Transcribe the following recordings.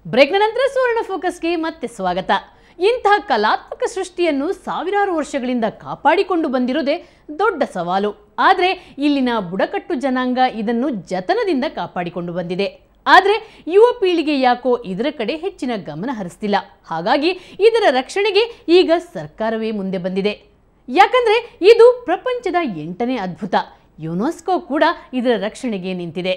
ಬ್ರೇಕ್ನ ನಂತರ ಸುವರ್ಣ ಫೋಕಸ್ಗೆ ಮತ್ತೆ ಸ್ವಾಗತ ಇಂತಹ ಕಲಾತ್ಮಕ ಸೃಷ್ಟಿಯನ್ನು ಸಾವಿರಾರು ವರ್ಷಗಳಿಂದ ಕಾಪಾಡಿಕೊಂಡು ಬಂದಿರೋದೇ ದೊಡ್ಡ ಸವಾಲು ಆದರೆ ಇಲ್ಲಿನ ಬುಡಕಟ್ಟು ಜನಾಂಗ ಇದನ್ನು ಜತನದಿಂದ ಕಾಪಾಡಿಕೊಂಡು ಬಂದಿದೆ ಆದರೆ ಯುವ ಪೀಳಿಗೆ ಯಾಕೋ ಇದರ ಕಡೆ ಹೆಚ್ಚಿನ ಗಮನ ಹರಿಸ್ತಿಲ್ಲ ಹಾಗಾಗಿ ಇದರ ರಕ್ಷಣೆಗೆ ಈಗ ಸರ್ಕಾರವೇ ಮುಂದೆ ಬಂದಿದೆ ಯಾಕಂದ್ರೆ ಇದು ಪ್ರಪಂಚದ ಎಂಟನೇ ಅದ್ಭುತ ಯುನೆಸ್ಕೋ ಕೂಡ ಇದರ ರಕ್ಷಣೆಗೆ ನಿಂತಿದೆ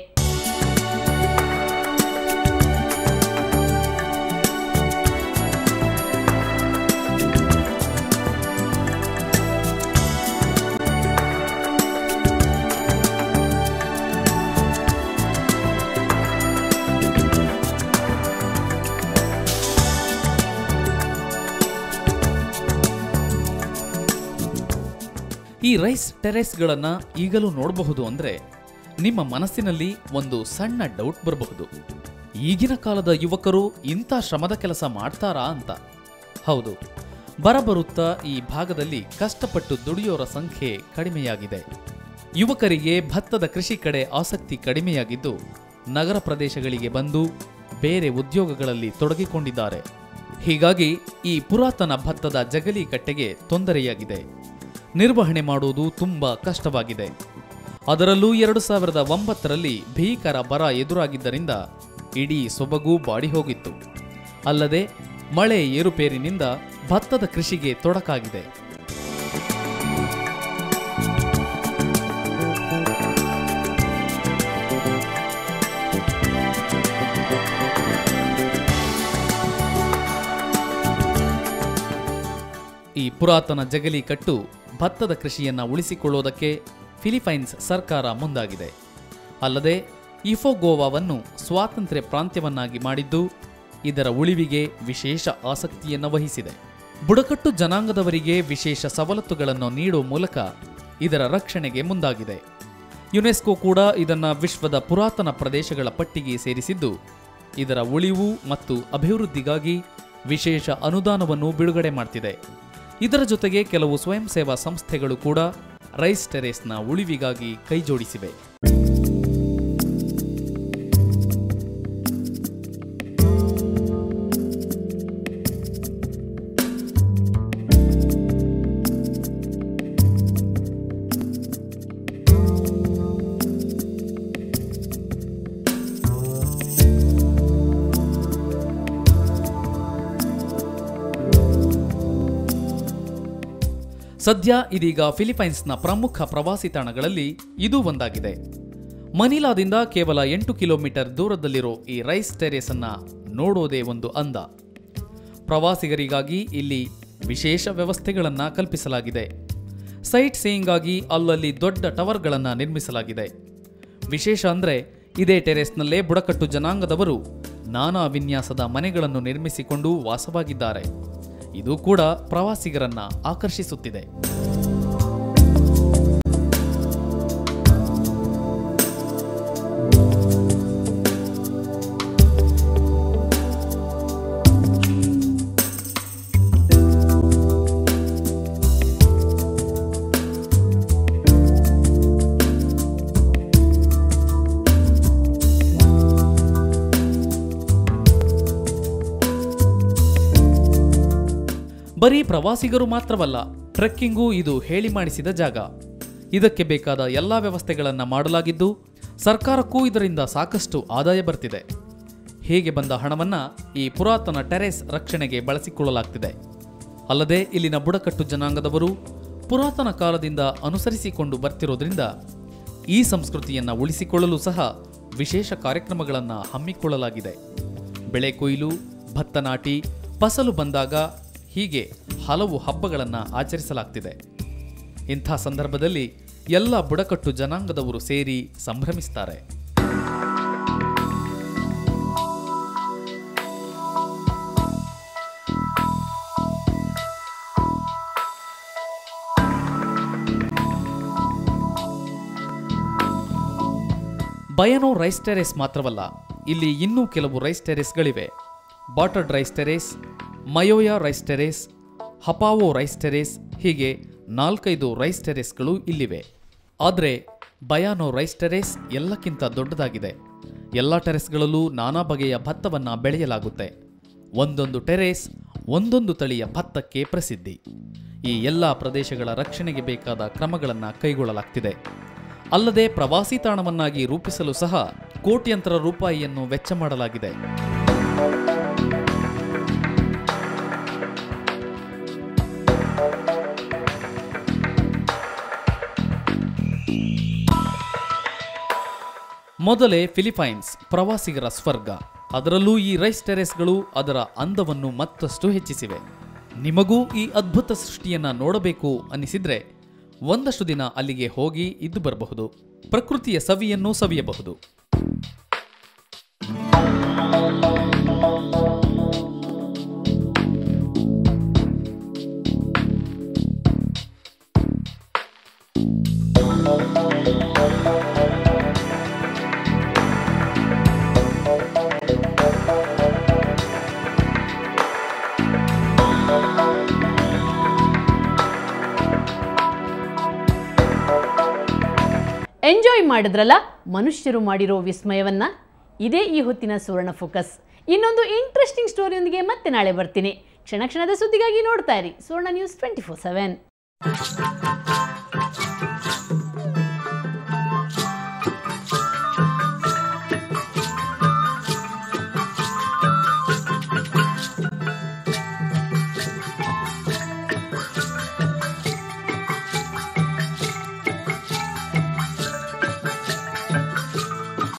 ಈ ರೈಸ್ ಟೆರೆಸ್ಗಳನ್ನ ಈಗಲೂ ನೋಡಬಹುದು ಅಂದ್ರೆ ನಿಮ್ಮ ಮನಸ್ಸಿನಲ್ಲಿ ಒಂದು ಸಣ್ಣ ಡೌಟ್ ಬರಬಹುದು ಈಗಿನ ಕಾಲದ ಯುವಕರು ಇಂಥ ಶ್ರಮದ ಕೆಲಸ ಮಾಡ್ತಾರಾ ಅಂತ ಹೌದು ಬರಬರುತ್ತಾ ಈ ಭಾಗದಲ್ಲಿ ಕಷ್ಟಪಟ್ಟು ದುಡಿಯೋರ ಸಂಖ್ಯೆ ಕಡಿಮೆಯಾಗಿದೆ ಯುವಕರಿಗೆ ಭತ್ತದ ಕೃಷಿ ಕಡೆ ಆಸಕ್ತಿ ಕಡಿಮೆಯಾಗಿದ್ದು ನಗರ ಪ್ರದೇಶಗಳಿಗೆ ಬಂದು ಬೇರೆ ಉದ್ಯೋಗಗಳಲ್ಲಿ ತೊಡಗಿಕೊಂಡಿದ್ದಾರೆ ಹೀಗಾಗಿ ಈ ಪುರಾತನ ಭತ್ತದ ಜಗಲಿ ಕಟ್ಟೆಗೆ ತೊಂದರೆಯಾಗಿದೆ ನಿರ್ವಹಣೆ ಮಾಡುವುದು ತುಂಬಾ ಕಷ್ಟವಾಗಿದೆ ಅದರಲ್ಲೂ ಎರಡು ಸಾವಿರದ ಒಂಬತ್ತರಲ್ಲಿ ಭೀಕರ ಬರ ಎದುರಾಗಿದ್ದರಿಂದ ಇಡೀ ಸೊಬಗು ಬಾಡಿ ಹೋಗಿತ್ತು ಅಲ್ಲದೆ ಮಳೆ ಏರುಪೇರಿನಿಂದ ಭತ್ತದ ಕೃಷಿಗೆ ತೊಡಕಾಗಿದೆ ಈ ಪುರಾತನ ಜಗಲಿ ಕಟ್ಟು ಭತ್ತದ ಕೃಷಿಯನ್ನ ಉಳಿಸಿಕೊಳ್ಳುವುದಕ್ಕೆ ಫಿಲಿಪೈನ್ಸ್ ಸರ್ಕಾರ ಮುಂದಾಗಿದೆ ಅಲ್ಲದೆ ಇಫೋಗೋವಾವನ್ನು ಸ್ವಾತಂತ್ರ್ಯ ಪ್ರಾಂತ್ಯವನ್ನಾಗಿ ಮಾಡಿದ್ದು ಇದರ ಉಳಿವಿಗೆ ವಿಶೇಷ ಆಸಕ್ತಿಯನ್ನು ವಹಿಸಿದೆ ಬುಡಕಟ್ಟು ಜನಾಂಗದವರಿಗೆ ವಿಶೇಷ ಸವಲತ್ತುಗಳನ್ನು ನೀಡುವ ಮೂಲಕ ಇದರ ರಕ್ಷಣೆಗೆ ಮುಂದಾಗಿದೆ ಯುನೆಸ್ಕೋ ಕೂಡ ಇದನ್ನ ವಿಶ್ವದ ಪುರಾತನ ಪ್ರದೇಶಗಳ ಪಟ್ಟಿಗೆ ಸೇರಿಸಿದ್ದು ಇದರ ಉಳಿವು ಮತ್ತು ಅಭಿವೃದ್ಧಿಗಾಗಿ ವಿಶೇಷ ಅನುದಾನವನ್ನು ಬಿಡುಗಡೆ ಮಾಡ್ತಿದೆ ಇದರ ಜೊತೆಗೆ ಕೆಲವು ಸ್ವಯಂ ಸೇವಾ ಸಂಸ್ಥೆಗಳು ಕೂಡ ರೈಸ್ ಟೆರೇಸ್ನ ಉಳಿವಿಗಾಗಿ ಕೈಜೋಡಿಸಿವೆ ಸದ್ಯ ಇದೀಗ ಫಿಲಿಪೈನ್ಸ್ನ ಪ್ರಮುಖ ಪ್ರವಾಸಿ ತಾಣಗಳಲ್ಲಿ ಇದು ಒಂದಾಗಿದೆ ಮನಿಲಾದಿಂದ ಕೇವಲ ಎಂಟು ಕಿಲೋಮೀಟರ್ ದೂರದಲ್ಲಿರೋ ಈ ರೈಸ್ ಟೆರೇಸ್ ಅನ್ನ ನೋಡೋದೇ ಒಂದು ಅಂದ ಪ್ರವಾಸಿಗರಿಗಾಗಿ ಇಲ್ಲಿ ವಿಶೇಷ ವ್ಯವಸ್ಥೆಗಳನ್ನು ಕಲ್ಪಿಸಲಾಗಿದೆ ಸೈಟ್ ಸೇಯಿಂಗಾಗಿ ಅಲ್ಲಲ್ಲಿ ದೊಡ್ಡ ಟವರ್ಗಳನ್ನು ನಿರ್ಮಿಸಲಾಗಿದೆ ವಿಶೇಷ ಅಂದ್ರೆ ಇದೇ ಟೆರೇಸ್ನಲ್ಲೇ ಬುಡಕಟ್ಟು ಜನಾಂಗದವರು ನಾನಾ ವಿನ್ಯಾಸದ ಮನೆಗಳನ್ನು ನಿರ್ಮಿಸಿಕೊಂಡು ವಾಸವಾಗಿದ್ದಾರೆ ಇದು ಕೂಡ ಪ್ರವಾಸಿಗರನ್ನ ಆಕರ್ಷಿಸುತ್ತಿದೆ ಬರೀ ಪ್ರವಾಸಿಗರು ಮಾತ್ರವಲ್ಲ ಟ್ರೆಕ್ಕಿಂಗೂ ಇದು ಹೇಳಿ ಮಾಡಿಸಿದ ಜಾಗ ಇದಕ್ಕೆ ಬೇಕಾದ ಎಲ್ಲಾ ವ್ಯವಸ್ಥೆಗಳನ್ನು ಮಾಡಲಾಗಿದ್ದು ಸರ್ಕಾರಕ್ಕೂ ಇದರಿಂದ ಸಾಕಷ್ಟು ಆದಾಯ ಬರ್ತಿದೆ ಹೀಗೆ ಬಂದ ಹಣವನ್ನ ಈ ಪುರಾತನ ಟೆರೇಸ್ ರಕ್ಷಣೆಗೆ ಬಳಸಿಕೊಳ್ಳಲಾಗ್ತಿದೆ ಅಲ್ಲದೆ ಇಲ್ಲಿನ ಬುಡಕಟ್ಟು ಜನಾಂಗದವರು ಪುರಾತನ ಕಾಲದಿಂದ ಅನುಸರಿಸಿಕೊಂಡು ಬರ್ತಿರೋದ್ರಿಂದ ಈ ಸಂಸ್ಕೃತಿಯನ್ನ ಉಳಿಸಿಕೊಳ್ಳಲು ಸಹ ವಿಶೇಷ ಕಾರ್ಯಕ್ರಮಗಳನ್ನು ಹಮ್ಮಿಕೊಳ್ಳಲಾಗಿದೆ ಬೆಳೆ ಕೊಯ್ಲು ಭತ್ತ ನಾಟಿ ಫಸಲು ಬಂದಾಗ ಹೀಗೆ ಹಲವು ಹಬ್ಬಗಳನ್ನು ಆಚರಿಸಲಾಗ್ತಿದೆ ಇಂಥ ಸಂದರ್ಭದಲ್ಲಿ ಎಲ್ಲ ಬುಡಕಟ್ಟು ಜನಾಂಗದವರು ಸೇರಿ ಸಂಭ್ರಮಿಸ್ತಾರೆ ಬಯನೋ ರೈಸ್ ಟೆರೇಸ್ ಮಾತ್ರವಲ್ಲ ಇಲ್ಲಿ ಇನ್ನೂ ಕೆಲವು ರೈಸ್ ಟೆರೇಸ್ಗಳಿವೆ Batad rice terrace Mayoyao rice terrace Hapao rice terrace ಹೀಗೆ ನಾಲ್ಕೈದು ರೈಸ್ ಟೆರೇಸ್ಗಳು ಇಲ್ಲಿವೆ ಆದರೆ ಬಯಾನೋ ರೈಸ್ ಟೆರೇಸ್ ಎಲ್ಲಕ್ಕಿಂತ ದೊಡ್ಡದಾಗಿದೆ ಎಲ್ಲ ಟೆರೆಸ್ಗಳಲ್ಲೂ ನಾನಾ ಬಗೆಯ ಭತ್ತವನ್ನ ಬೆಳೆಯಲಾಗುತ್ತೆ ಒಂದೊಂದು ಟೆರೇಸ್ ಒಂದೊಂದು ತಳಿಯ ಭತ್ತಕ್ಕೆ ಪ್ರಸಿದ್ಧಿ ಈ ಎಲ್ಲ ಪ್ರದೇಶಗಳ ರಕ್ಷಣೆಗೆ ಬೇಕಾದ ಕ್ರಮಗಳನ್ನು ಕೈಗೊಳ್ಳಲಾಗ್ತಿದೆ ಅಲ್ಲದೆ ಪ್ರವಾಸಿ ತಾಣವನ್ನಾಗಿ ರೂಪಿಸಲು ಸಹ ಕೋಟ್ಯಂತರ ರೂಪಾಯಿಯನ್ನು ವೆಚ್ಚ ಮಾಡಲಾಗಿದೆ ಮೊದಲೇ ಫಿಲಿಪೈನ್ಸ್ ಪ್ರವಾಸಿಗರ ಸ್ವರ್ಗ ಅದರಲ್ಲೂ ಈ ರೈಸ್ ಟೆರೆಸ್ಗಳು ಅದರ ಅಂದವನ್ನು ಮತ್ತಷ್ಟು ಹೆಚ್ಚಿಸಿವೆ ನಿಮಗೂ ಈ ಅದ್ಭುತ ಸೃಷ್ಟಿಯನ್ನ ನೋಡಬೇಕು ಅನಿಸಿದ್ರೆ ಒಂದಷ್ಟು ದಿನ ಅಲ್ಲಿಗೆ ಹೋಗಿ ಇದ್ದು ಬರಬಹುದು ಪ್ರಕೃತಿಯ ಸವಿಯನ್ನು ಸವಿಯಬಹುದು ಎಂಜಾಯ್ ಮಾಡಿದ್ರಲ್ಲ ಮನುಷ್ಯರು ಮಾಡಿರೋ ವಿಸ್ಮಯವನ್ನ ಇದೇ ಈ ಹೊತ್ತಿನ ಸುವರ್ಣ ಫೋಕಸ್ ಇನ್ನೊಂದು ಇಂಟ್ರೆಸ್ಟಿಂಗ್ ಸ್ಟೋರಿಯೊಂದಿಗೆ ಮತ್ತೆ ನಾಳೆ ಬರ್ತೀನಿ ಕ್ಷಣ ಕ್ಷಣದ ಸುದ್ದಿಗಾಗಿ ನೋಡ್ತಾ ಇರಿ Suvarna news twenty four seven